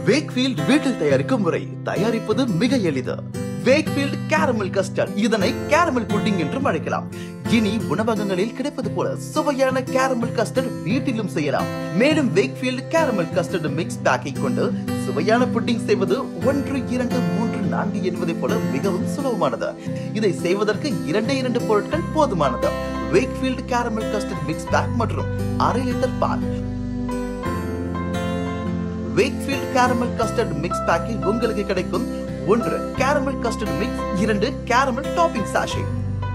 Wakefield வீட்டில் தயாரிக்கும் முறை தயாரிப்பது மிக எளிது வேக்ஃபீல்ட் கேரமல் கஸ்டர்ட் இதனை கேரமல் புட்டிங் என்றும் அழைக்கலாம் இனி உணவகங்களில் கிடைப்பது போல சுவையான கேரமல் கஸ்டர்ட் வீட்டிலும் செய்யலாம் மேலும் வேக்ஃபீல்ட் கேரமல் கஸ்டர்ட் மிக்ஸ் பேக்கை கொண்டு சுவையான புட்டிங் செய்வது ஒன்று இரண்டு மூன்று நான்கு என்பதை போல மிகவும் சுலபமானது இதை செய்வதற்கு இரண்டே இரண்டு பொருட்கள் போதுமானது Wakefield caramel custard mix pack மற்றும் அரை லிட்டர் பால் வேக்ஃபீல்ட் கேரமல் கஸ்டர்ட் மிக்ஸ் பேக்கில் உங்களுக்கு கிடைக்கும் ஒன்று கேரமல் கஸ்டர்ட் மிக்ஸ் இரண்டு கேரமல் டாப்பிங் சாஷே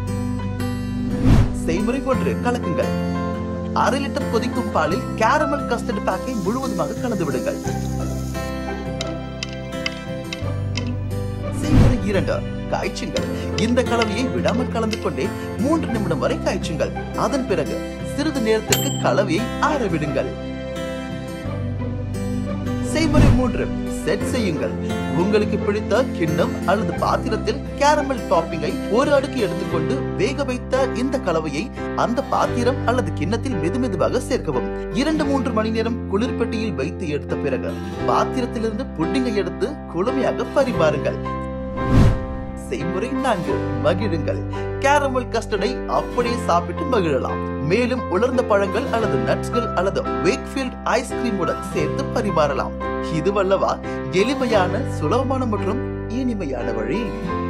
செய்முறை ஒன்று கலக்குங்கள் அரை லிட்டர் கொதிக்கும் பாலில் கேரமல் கஸ்டர்ட் பேக்கை முழுவதுமாக கலந்து விடுங்கள் செய்முறை இரண்டு காய்ச்சுங்கள் இந்த கலவையை விடாமல் கலந்து கொண்டே மூன்று நிமிடம் வரை காய்ச்சுங்கள் அதன் பிறகு சிறிது நேரத்திற்கு கலவையை ஆற விடுங்கள் செய்முறை மூன்று செட் செய்யுங்கள் உங்களுக்கு பிடித்த கிண்ணம் அல்லது பாத்திரத்தில் கேரமல் டாப்பிங்கை ஒரு அடுக்கு எடுத்துக்கொண்டு வேக வைத்த இந்த கலவையை அந்த பாத்திரம் அல்லது கிண்ணத்தில் மெதுமெதுவாக சேர்க்கவும் இரண்டு மூன்று மணி நேரம் குளிர்பெட்டியில் வைத்து எடுத்த பிறகு பாத்திரத்திலிருந்து புட்டிங்கை எடுத்து குளுமையாக பரிமாறுங்கள் செய்முறை நான்கு மகிழுங்கள் கேரமல் கஸ்டர்டை அப்படியே சாப்பிட்டு மகிழலாம் மேலும் உலர்ந்த பழங்கள் அல்லது நட்ஸ்கள் அல்லது வேக்ஃபீல்ட் ஐஸ்கிரீமுடன் சேர்த்து பரிமாறலாம் இதுவல்லவா எளிமையான சுலபமான மற்றும் இனிமையான வழி